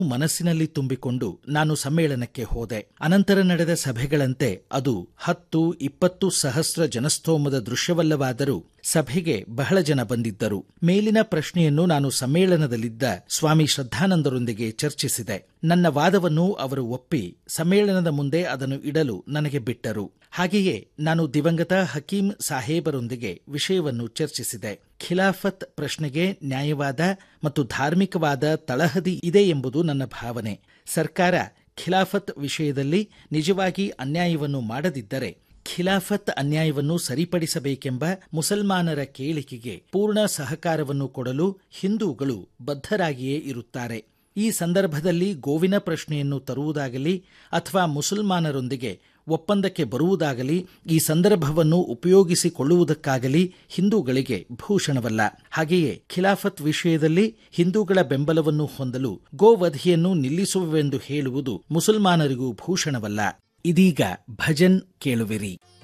ಮನಸ್ಸಿನಲ್ಲಿ ತುಂಬಿಕೊಂಡು ನಾನು ಸಮ್ಮೇಳನಕ್ಕೆ ಹೋದೆ ಅನಂತರ ನಡೆದ ಸಭೆಗಳಂತೆ ಅದು ಹತ್ತು ಇಪ್ಪತ್ತು ಸಹಸ್ರ ಜನಸ್ತೋಮದ ದೃಶ್ಯವಲ್ಲವಾದರೂ ಸಭೆಗೆ ಬಹಳ ಜನ ಬಂದಿದ್ದರು ಮೇಲಿನ ಪ್ರಶ್ನೆಯನ್ನು ನಾನು ಸಮ್ಮೇಳನದಲ್ಲಿದ್ದ ಸ್ವಾಮಿ ಶ್ರದ್ಧಾನಂದರೊಂದಿಗೆ ಚರ್ಚಿಸಿದೆ ನನ್ನ ವಾದವನ್ನು ಅವರು ಒಪ್ಪಿ ಸಮ್ಮೇಳನದ ಮುಂದೆ ಅದನ್ನು ಇಡಲು ನನಗೆ ಬಿಟ್ಟರು ಹಾಗೆಯೇ ನಾನು ದಿವಂಗತ ಹಕೀಂ ಸಾಹೇಬರೊಂದಿಗೆ ವಿಷಯವನ್ನು ಚರ್ಚಿಸಿದೆ ಖಿಲಾಫತ್ ಪ್ರಶ್ನೆಗೆ ನ್ಯಾಯವಾದ ಮತ್ತು ಧಾರ್ಮಿಕವಾದ ತಳಹದಿ ಇದೆ ಎಂಬುದು ನನ್ನ ಭಾವನೆ ಸರ್ಕಾರ ಖಿಲಾಫತ್ ವಿಷಯದಲ್ಲಿ ನಿಜವಾಗಿ ಅನ್ಯಾಯವನ್ನು ಮಾಡದಿದ್ದರೆ ಖಿಲಾಫತ್ ಅನ್ಯಾಯವನ್ನು ಸರಿಪಡಿಸಬೇಕೆಂಬ ಮುಸಲ್ಮಾನರ ಕೇಳಿಕೆಗೆ ಪೂರ್ಣ ಸಹಕಾರವನ್ನು ಕೊಡಲು ಹಿಂದೂಗಳು ಬದ್ಧರಾಗಿಯೇ ಇರುತ್ತಾರೆ ಈ ಸಂದರ್ಭದಲ್ಲಿ ಗೋವಿನ ಪ್ರಶ್ನೆಯನ್ನು ತರುವುದಾಗಲಿ ಅಥವಾ ಮುಸಲ್ಮಾನರೊಂದಿಗೆ ಒಪ್ಪಂದಕ್ಕೆ ಬರುವುದಾಗಲಿ ಈ ಸಂದರ್ಭವನ್ನು ಉಪಯೋಗಿಸಿಕೊಳ್ಳುವುದಕ್ಕಾಗಲಿ ಹಿಂದೂಗಳಿಗೆ ಭೂಷಣವಲ್ಲ ಹಾಗೆಯೇ ಖಿಲಾಫತ್ ವಿಷಯದಲ್ಲಿ ಹಿಂದೂಗಳ ಬೆಂಬಲವನ್ನು ಹೊಂದಲು ಗೋವಧಿಯನ್ನು ನಿಲ್ಲಿಸುವೆವೆಂದು ಹೇಳುವುದು ಮುಸಲ್ಮಾನರಿಗೂ ಭೂಷಣವಲ್ಲ ಇದೀಗ ಭಜನ್ ಕೇಳುವಿರಿ